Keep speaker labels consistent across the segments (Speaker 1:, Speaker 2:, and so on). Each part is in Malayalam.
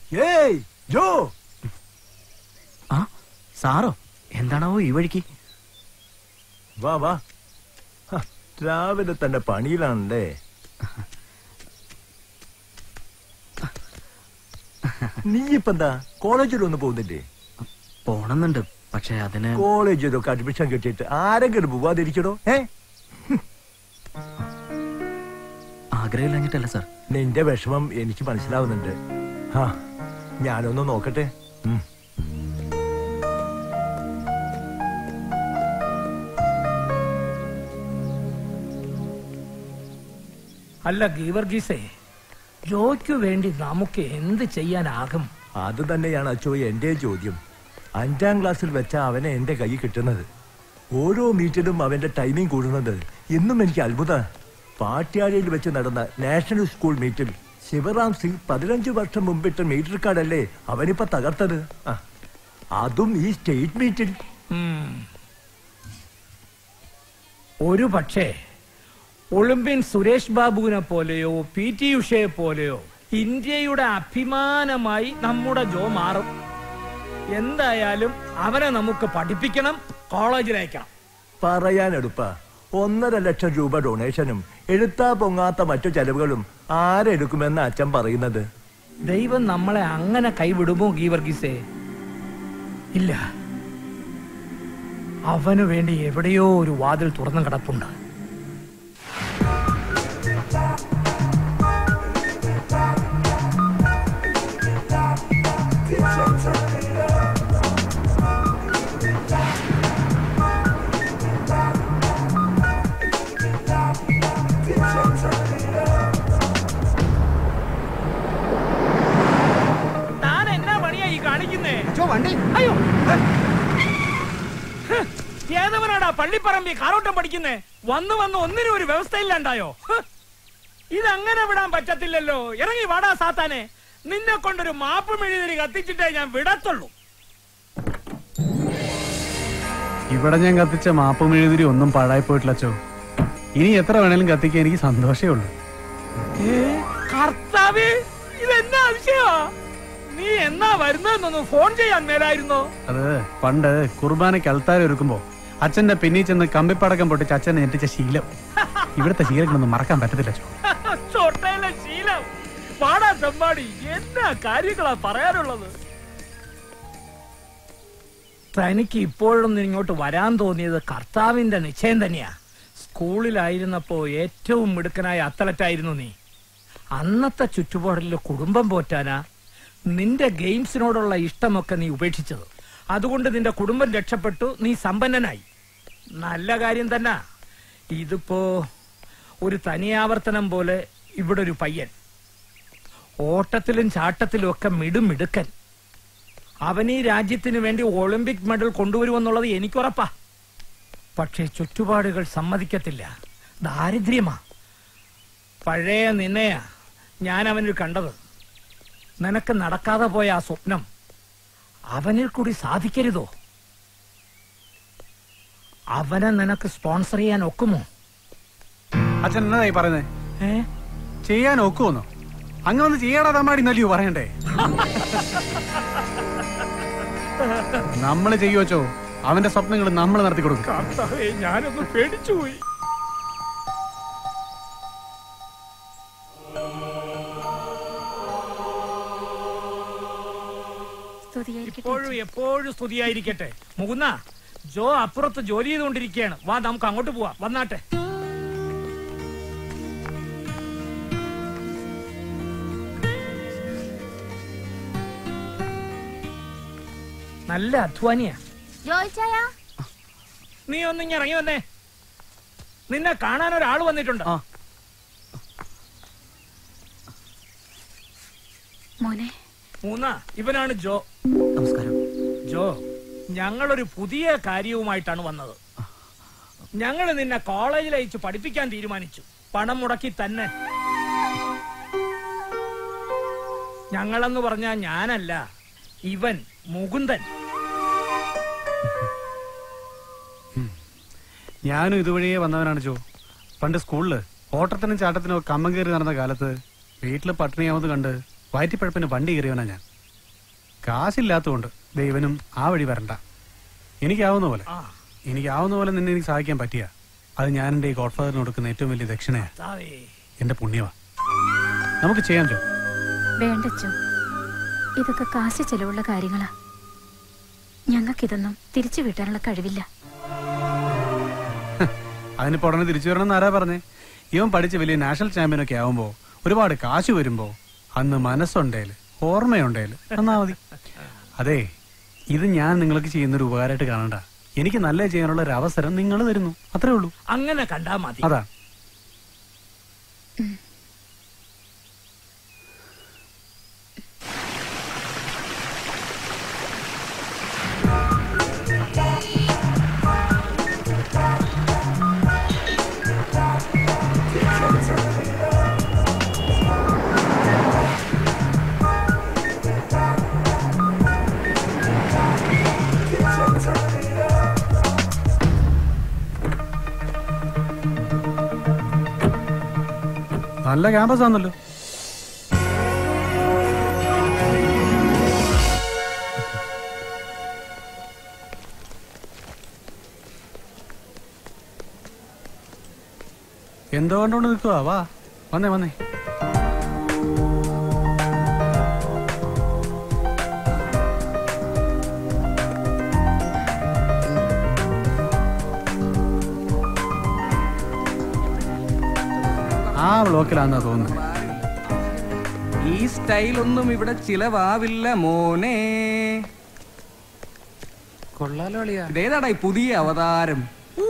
Speaker 1: ഏയ് ജോ
Speaker 2: ആ സാറോ എന്താണാവോ ഈ വഴിക്ക്
Speaker 1: വാ വാ ഹ, രാവിലെ തന്നെ പണിയിലാണല്ലേ നീ ഇപ്പൊ എന്താ കോളേജിലൊന്നും പോകുന്നില്ലേ
Speaker 2: പോണെന്നുണ്ട് പക്ഷെ അതിന്
Speaker 1: കോളേജിലൊക്കെ അഡ്മിഷൻ കിട്ടിയിട്ട് ആരെങ്കിലും പോവാതിരിക്കണോ ഏ
Speaker 2: ആഗ്രഹമില്ലാഞ്ഞിട്ടല്ല സാർ
Speaker 1: നിന്റെ വിഷമം എനിക്ക് മനസ്സിലാവുന്നുണ്ട് ഹാ ഞാനൊന്ന് നോക്കട്ടെ ഉം.
Speaker 3: അല്ല ഗീവർഗീസേ ജോയ്ക്കു വേണ്ടി നമുക്ക് എന്ത് ചെയ്യാനാകും
Speaker 1: അത് തന്നെയാണ് അച്ചോ എന്റെ ചോദ്യം അഞ്ചാം ക്ലാസ്സിൽ വെച്ച അവനെ എന്റെ കൈ കിട്ടുന്നത് ഓരോ മീറ്റിലും അവന്റെ ടൈമിംഗ് കൂടുന്നത് ഇന്നും എനിക്ക് അത്ഭുത പാട്യാലയിൽ വെച്ച് നടന്ന നാഷണൽ സ്കൂൾ മീറ്റിൽ ശിവറാം സിംഗ് പതിനഞ്ച് വർഷം മുമ്പിട്ട മീറ്റർ കാർഡല്ലേ അവനിപ്പോ തകർത്തത് ആ, അതും ഈ സ്റ്റേറ്റ് മീറ്റിൽ
Speaker 3: ഉം. ഒരു പക്ഷേ ഒളിമ്പ്യൻ സുരേഷ് ബാബുവിനെ പോലെയോ പി ടി ഉഷയെ പോലെയോ ഇന്ത്യയുടെ അഭിമാനമായി നമ്മുടെ ജോ മാറും എന്തായാലും അവനെ നമുക്ക് പഠിപ്പിക്കണം കോളേജിലയക്കണം
Speaker 1: പറയാൻ എടുപ്പ ഒന്നര ലക്ഷം രൂപ ഡൊണേഷനും എഴുത്താ പൊങ്ങാത്ത മറ്റു ചെലവുകളും ആരെടുക്കുമെന്ന് അച്ഛൻ പറയുന്നത്
Speaker 3: ദൈവം നമ്മളെ അങ്ങനെ കൈവിടുമോ ഗീവർഗീസേ ഇല്ല അവനു വേണ്ടി എവിടെയോ ഒരു വാതിൽ തുറന്നു കിടപ്പുണ്ട് താൻ എന്നാ പണിയാ ഈ കാണിക്കുന്നേ
Speaker 4: വണ്ടി
Speaker 3: അയ്യോ ഹ്, ഏതവനാടാ പള്ളിപ്പറമ്പി കാറോട്ടം പഠിക്കുന്നേ വന്ന് വന്ന് ഒന്നിനും ഒരു വ്യവസ്ഥയില്ലാണ്ടായോ ഹ്, ഇതങ്ങനെ വിടാൻ പറ്റത്തില്ലല്ലോ ഇറങ്ങി വാടാ സാത്താനെ നിന്നെ കൊണ്ടൊരു മാപ്പ് മെഴുതിരി കത്തിച്ചിട്ടേ ഞാൻ വിടത്തുള്ളൂ
Speaker 5: ഇവിടെ ഞാൻ കത്തിച്ച മാപ്പും എഴുതിരി ഒന്നും പാഴായി പോയിട്ടില്ല അച്ചോ ഇനി എത്ര വേണേലും കത്തിക്കാൻ എനിക്ക് സന്തോഷമേ ഉള്ളൂ
Speaker 3: ഏ, കർത്താവേ ഇതെന്നാ അതിശയമാ നീ എന്നാ വരുന്നതെന്നൊന്ന് ഫോൺ ചെയ്യാൻ മേലായിരുന്നോ
Speaker 5: അത് പണ്ട് കുർബാനയ്ക്ക് അൽത്താര ഒരുക്കുമ്പോ അച്ഛന്റെ പിന്നിൽ ചെന്ന് കമ്പിപ്പടക്കം പൊട്ടിച്ച് അച്ഛനെ ഞെട്ടിച്ച ശീലം ഇവിടുത്തെ ശീലങ്ങളൊന്നും മറക്കാൻ പറ്റത്തില്ല അച്ചോ
Speaker 3: ചോട്ടയിലെ ശീലം പാടാ ചെമ്പാടി എന്നാ കാര്യങ്ങളാ പറയാനുള്ളത് തനിക്ക് ഇപ്പോഴൊന്നും ഇങ്ങോട്ട് വരാൻ തോന്നിയത് കർത്താവിന്റെ നിശ്ചയം തന്നെയാ സ്കൂളിലായിരുന്നപ്പോ ഏറ്റവും മിടുക്കനായ അത്ലറ്റായിരുന്നു നീ അന്നത്തെ ചുറ്റുപാടിൽ കുടുംബം പോറ്റാനാ നിന്റെ ഗെയിംസിനോടുള്ള ഇഷ്ടമൊക്കെ നീ ഉപേക്ഷിച്ചത് അതുകൊണ്ട് നിന്റെ കുടുംബം രക്ഷപ്പെട്ടു നീ സമ്പന്നനായി നല്ല കാര്യം തന്നെ ഇതിപ്പോ ഒരു തനിയാവർത്തനം പോലെ ഇവിടെ ഒരു പയ്യൻ ഓട്ടത്തിലും ചാട്ടത്തിലും ഒക്കെ മിടുമിടുക്കൻ അവൻ ഈ രാജ്യത്തിന് വേണ്ടി ഒളിമ്പിക് മെഡൽ കൊണ്ടുവരുമെന്നുള്ളത് എനിക്കുറപ്പാ പക്ഷേ ചുറ്റുപാടുകൾ സമ്മതിക്കത്തില്ല ദാരിദ്ര്യമാ പഴയ നിന്നെയാ ഞാൻ അവനിൽ കണ്ടത് നിനക്ക് നടക്കാതെ പോയ ആ സ്വപ്നം അവനിൽ കൂടി സാധിക്കരുതോ അവനെ നിനക്ക് സ്പോൺസർ ചെയ്യാൻ ഒക്കുമോ
Speaker 5: അച്ഛൻ എന്നതായി പറയുന്നേ
Speaker 3: ഏ
Speaker 5: ചെയ്യാൻ ഒക്കുമെന്നോ അങ്ങ് വന്ന് ചെയ്യാടാ തമ്മാടി നല്ലയോ പറയണ്ടേ നമ്മൾ ചെയ്യുവച്ചോ അവന്റെ സ്വപ്നങ്ങൾ നമ്മൾ നടത്തി കൊടുക്കും
Speaker 3: കർത്താവേ ഞാനൊന്ന് പേടിച്ചുപോയി ഇപ്പോഴും എപ്പോഴും സ്തുതിയായിരിക്കട്ടെ മുകുന്ന ജോ അപ്പുറത്ത് ജോലി ചെയ്തുകൊണ്ടിരിക്കുകയാണ് വാ നമുക്ക് അങ്ങോട്ട് പോവാം വന്നാട്ടെ നല്ല അധ്വാനിയാ
Speaker 6: ജോയിച്ചായ
Speaker 3: നീ ഒന്നിങ്ങ ഇറങ്ങി വന്നേ നിന്നെ കാണാൻ ഒരാൾ വന്നിട്ടുണ്ട്
Speaker 6: മോനെ
Speaker 3: മൂന്ന ഇവനാണ് ജോ
Speaker 2: നമസ്കാരം
Speaker 3: ജോ ഞങ്ങളൊരു പുതിയ കാര്യവുമായിട്ടാണ് വന്നത് ഞങ്ങൾ നിന്നെ കോളേജിൽ അയച്ച് പഠിപ്പിക്കാൻ തീരുമാനിച്ചു പണം മുടക്കി തന്നെ ഞങ്ങളെന്ന് പറഞ്ഞാ ഞാനല്ല ഇവൻ മുകുന്ദൻ
Speaker 5: ഞാനും ഇതുവഴിയേ വന്നവനാണ് ജോ പണ്ട് സ്കൂളില് ഓട്ടത്തിനും ചാട്ടത്തിനും ഒക്കെ കമ്മം കയറി നടന്ന കാലത്ത് വീട്ടില് പട്ടിണിയാവത് കണ്ട് വയറ്റിപ്പഴപ്പിന് വണ്ടി കയറിയവനാ ഞാൻ കാശില്ലാത്തതുകൊണ്ട് ദൈവനും ആ വഴി വരണ്ട എനിക്കാവുന്ന പോലെ
Speaker 3: ആ
Speaker 5: എനിക്കാവുന്ന പോലെ നിന്നെ എനിക്ക് സഹായിക്കാൻ പറ്റിയ അത് ഞാൻ എൻ്റെ ഈ ഗോഡ്ഫാദറിന് കൊടുക്കുന്ന ഏറ്റവും വലിയ ദക്ഷിണയാണ്
Speaker 3: കർത്താവേ.
Speaker 5: എന്റെ പുണ്യവാ നമുക്ക് ചെയ്യാം ജോ
Speaker 6: വേണ്ടച്ചോ ഇതൊക്കെ കാശ് ചെലവുള്ള കാര്യങ്ങളാ ഞങ്ങൾക്കിതൊന്നും തിരിച്ചു വീട്ടാനുള്ള കഴിവില്ല
Speaker 5: അതിനിപ്പോ ഉടനെ തിരിച്ചു വരണം ആരാ പറഞ്ഞേ ഇവൻ പഠിച്ച് വലിയ നാഷണൽ ചാമ്പ്യൻ ഒക്കെ ആവുമ്പോ ഒരുപാട് കാശ് വരുമ്പോ അന്ന് മനസ്സുണ്ടേല് ഓർമ്മയുണ്ടേല് എന്നാ മതി അതെ ഇത് ഞാൻ നിങ്ങൾക്ക് ചെയ്യുന്നൊരു ഉപകാരമായിട്ട് കാണണ്ട എനിക്ക് നല്ല ചെയ്യാനുള്ള ഒരു അവസരം നിങ്ങൾ തരുന്നു അത്രേ ഉള്ളൂ
Speaker 3: അങ്ങനെ കണ്ടാ മതി
Speaker 5: അതാ നല്ല ക്യാമ്പസ് ആണല്ലോ എന്തോ കണ്ടോണ്ട് നിൽക്കുക വാ വന്നേ വന്നേ ആ ബ്ലോക്കിലാന്നാ തോന്നുന്നത്
Speaker 4: ഈ സ്റ്റൈലൊന്നും ഇവിടെ ചിലവാവില്ല മോനെ
Speaker 2: കൊള്ളാലോ അളിയാ
Speaker 4: ഇതേതാടാ ഈ പുതിയ അവതാരം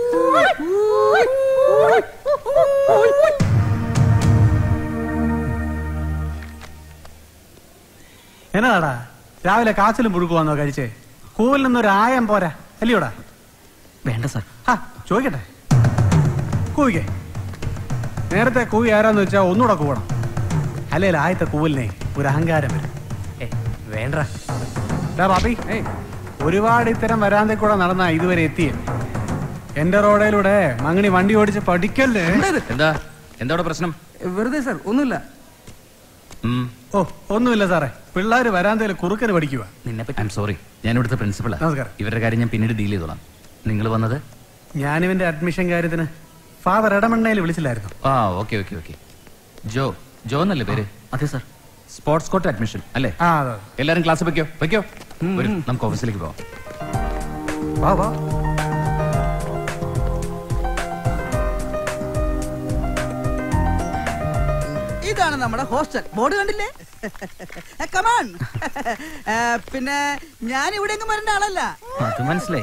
Speaker 5: എന്നതാടാ രാവിലെ കാച്ചിലും പുഴുക്കുവാന്നോ കഴിച്ചേ കൂവിൽ നിന്നൊരു ആയം പോരാ അല്ലയോടാ
Speaker 2: വേണ്ട സാർ
Speaker 5: ആ ചോദിക്കട്ടെ കൂവിക്കേ നേരത്തെ കൂവി ആരാന്ന് വെച്ചാ ഒന്നുകൂടെ കൂവണം അല്ലെങ്കിൽ ആദ്യത്തെ കൂവലിനെ ഒരു അഹങ്കാരം വരും
Speaker 2: വേണ്ട
Speaker 5: ഡാ ബാബി
Speaker 4: ഏയ്
Speaker 5: ഒരുപാട് ഇത്തരം വരാന്തെ കൂടെ നടന്ന ഇതുവരെ എത്തിയേ എന്റെ റോഡിലൂടെ മങ്ങണി വണ്ടി ഓടിച്ച് പഠിക്കല്ലേ
Speaker 4: എന്താ ഇത്?
Speaker 7: എന്താ എന്താ പ്രശ്നം
Speaker 4: വെറുതെ സാർ ഒന്നുമില്ല
Speaker 7: ഉം,
Speaker 5: ഓ ഒന്നുമില്ല സാറേ പിള്ളേര് വരാന്തയിൽ കുറുക്കന് പഠിക്കുക
Speaker 7: നിന്നെ പറ്റി ഐം സോറി ഞാൻ ഇവിടുത്തെ പ്രിൻസിപ്പളാ
Speaker 5: നമസ്കാരം.
Speaker 7: ഇവരുടെ കാര്യം ഞാൻ പിന്നീട് ഡീൽ ചെയ്തോളാം നിങ്ങൾ വന്നത്
Speaker 5: ഞാനിവന്റെ അഡ്മിഷൻ കാര്യത്തിന് ഫാദർ ഇടമണ്ണയിൽ വിളിച്ചില്ലായിരുന്നു
Speaker 7: ആ okay okay okay Jo Jo എന്നല്ലേ പേര്
Speaker 2: അതെ സാർ
Speaker 7: സ്പോർട്സ് കോട്ട് അഡ്മിഷൻ അല്ലേ
Speaker 5: ആ അതെ
Speaker 7: എല്ലാരും ക്ലാസ് വെക്കോ വെക്കോ വരൂ, നമുക്ക് ഓഫീസിലേക്ക് പോവാം
Speaker 5: വാ വാ
Speaker 8: ഇതാണ് നമ്മുടെ ഹോസ്റ്റൽ ബോർഡ് കണ്ടില്ലേ കമാൺ പിന്നെ ഞാൻ ഇവിടെ എങ്ങും വരേണ്ട ആളല്ല
Speaker 2: അത് മനസ്സിലായി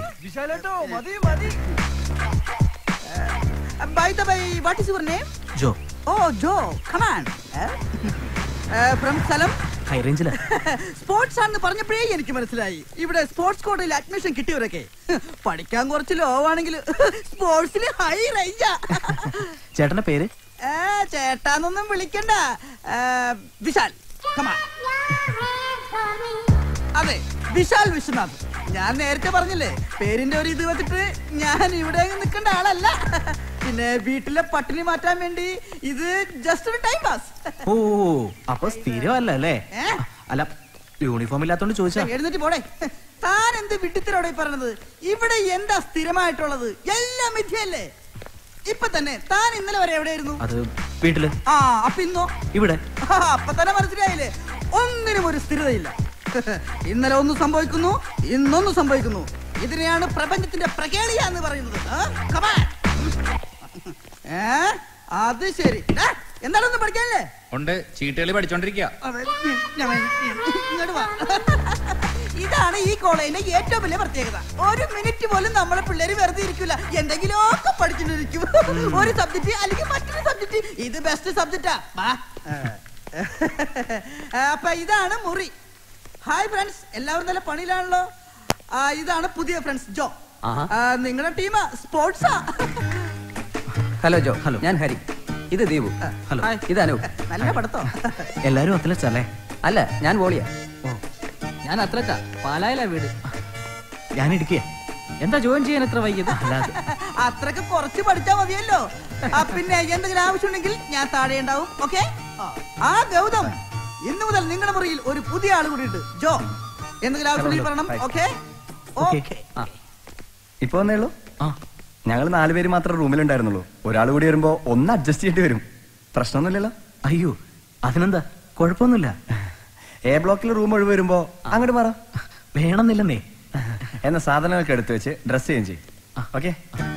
Speaker 8: by the by what is your name
Speaker 2: Jo
Speaker 8: oh Jo come on from സ്ഥലം
Speaker 2: ഹൈ റേഞ്ചിലാ
Speaker 8: സ്പോർട്സ് ആണെന്ന് പറഞ്ഞപ്പോഴേ എനിക്ക് മനസ്സിലായി ഇവിടെ സ്പോർട്സ് കോട്ടയിൽ അഡ്മിഷൻ കിട്ടിയവരൊക്കെ പഠിക്കാൻ കുറച്ച് ലോ ആണെങ്കിൽ സ്പോർട്സിൽ ഹൈ റേഞ്ചാ
Speaker 2: ചേട്ടന്റെ പേര്
Speaker 8: ഏ, ചേട്ടാന്നൊന്നും വിളിക്കണ്ട ഏ, വിശാൽ കമാൺ അതെ വിശാൽ വിശ്വനാഥ് ഞാൻ നേരത്തെ പറഞ്ഞില്ലേ പേരിന്റെ ഒരു ഇത് വെച്ചിട്ട് ഞാൻ ഇവിടെ അങ്ങ് നിൽക്കേണ്ട ആളല്ല പിന്നെ വീട്ടിലെ പട്ടിണി മാറ്റാൻ വേണ്ടി ഇത് ജസ്റ്റ് ഒരു ടൈം പാസ്
Speaker 2: ഓ അപ്പൊ സ്ഥിരമല്ല അല്ലേ
Speaker 8: ഏ?
Speaker 2: അല്ല യൂണിഫോം ഇല്ലാത്തോണ്ട് ചോദിച്ചാ
Speaker 8: എഴുന്നേറ്റ് പോടെ താൻ എന്ത് വിട്ടിത്തരോടെ പറഞ്ഞത് ഇവിടെ എന്താ സ്ഥിരമായിട്ടുള്ളത് എല്ലാം മിഥ്യല്ലേ ഇപ്പൊ തന്നെ താൻ ഇന്നലെ വരെ എവിടെയായിരുന്നു
Speaker 2: അത് വീട്ടില്
Speaker 8: ആ അപ്പൊ ഇന്നോ
Speaker 2: ഇവിടെ
Speaker 8: ആ, അപ്പൊ തന്നെ മനസ്സിലായില്ലേ ഒന്നിനും ഒരു സ്ഥിരതയില്ല ഇന്നലെ ഒന്ന് സംഭവിക്കുന്നു ഇന്നൊന്ന് സംഭവിക്കുന്നു ഇതിനെയാണ് പ്രപഞ്ചത്തിന്റെ പ്രകേളിയ എന്ന് പറയുന്നത് ആ? Come on. ഏ അത് ശരി ഏ, എന്താണൊന്നും പഠിക്കാനല്ലേ
Speaker 7: ഉണ്ട് ചീട്ടുകളി പഠിച്ചോണ്ടിരിക്കുക
Speaker 8: അതെ, ഞാൻ- ഇങ്ങോട്ട് വാ. ഇതാണ് ഈ കോളേജിലെ ഏറ്റവും വലിയ പ്രത്യേകത ഒരു മിനിറ്റ് പോലും നമ്മളെ പിള്ളേര് വെറുതെ ഇരിക്കില്ല എന്തെങ്കിലുമൊക്കെ പഠിച്ചിട്ടിരിക്കും ഒരു സബ്ജക്ട് അല്ലെങ്കിൽ മറ്റൊരു സബ്ജക്ട് ഇത് ബെസ്റ്റ് സബ്ജക്റ്റാ വാ ആ, അപ്പൊ ഇതാണ് മുറി ഹായ് ഫ്രണ്ട്സ് എല്ലാവരും നല്ല പണിയിലാണല്ലോ ആ, ഇതാണ് പുതിയ ഫ്രണ്ട്സ് ജോ
Speaker 2: ആഹാ.
Speaker 8: നിങ്ങളുടെ ടീമാ സ്പോർട്സാ
Speaker 4: ഹലോ ജോ
Speaker 2: ഹലോ.
Speaker 4: ഞാൻ ഹരി ഇത് ദീപു
Speaker 2: ഹലോ.
Speaker 4: ഹായ്, ഇത് അനൂപ്
Speaker 8: നല്ല പടത്തോ
Speaker 2: എല്ലാരും അത്ലറ്റ്സ് അല്ലേ
Speaker 4: അല്ല ഞാൻ വോളിയാ
Speaker 2: ഓ
Speaker 4: ഞാൻ അത്രച്ചാ പാലായിലാ വീട്
Speaker 2: ഞാൻ ഇടുക്കിയ
Speaker 4: എന്താ ജോയിൻ ചെയ്യാൻ എത്ര വൈകിയത്
Speaker 2: അല്ലാതെ
Speaker 8: അത്രക്ക് കുറച്ച് പഠിച്ചാ മതിയല്ലോ ആ, പിന്നെ എന്തെങ്കിലും ആവശ്യമുണ്ടെങ്കിൽ ഞാൻ താഴെ ഉണ്ടാവും ഓക്കെ ആ ഗൗതം ഇന്നു മുതൽ നിങ്ങളുടെ മുറിയിൽ ഒരു പുതിയ ആൾ കൂടി ഉണ്ട് ജോ എന്തെങ്കിലും ആവശ്യമുണ്ടെങ്കിൽ പറയണം ഓക്കെ ഓക്കെ
Speaker 2: ആ
Speaker 9: ഇപ്പൊ വന്നേ ഉള്ളൂ
Speaker 2: ആ
Speaker 9: ഞങ്ങൾ നാലുപേര് മാത്രം റൂമിലുണ്ടായിരുന്നുള്ളൂ ഒരാൾ കൂടി വരുമ്പോ ഒന്ന് അഡ്ജസ്റ്റ് ചെയ്യേണ്ടി വരും പ്രശ്നമൊന്നുമില്ലല്ലോ
Speaker 2: അയ്യോ അതിനെന്താ കുഴപ്പമൊന്നുമില്ല
Speaker 9: എ ബ്ലോക്കിൽ റൂം ഒഴിവ് വരുമ്പോ അങ്ങോട്ട് മാറാം
Speaker 2: വേണമെന്നില്ലെന്നേ
Speaker 9: എന്ന സാധനങ്ങളൊക്കെ എടുത്തു വെച്ച് ഡ്രസ് ചേഞ്ച് ചെയ്യും ഓക്കെ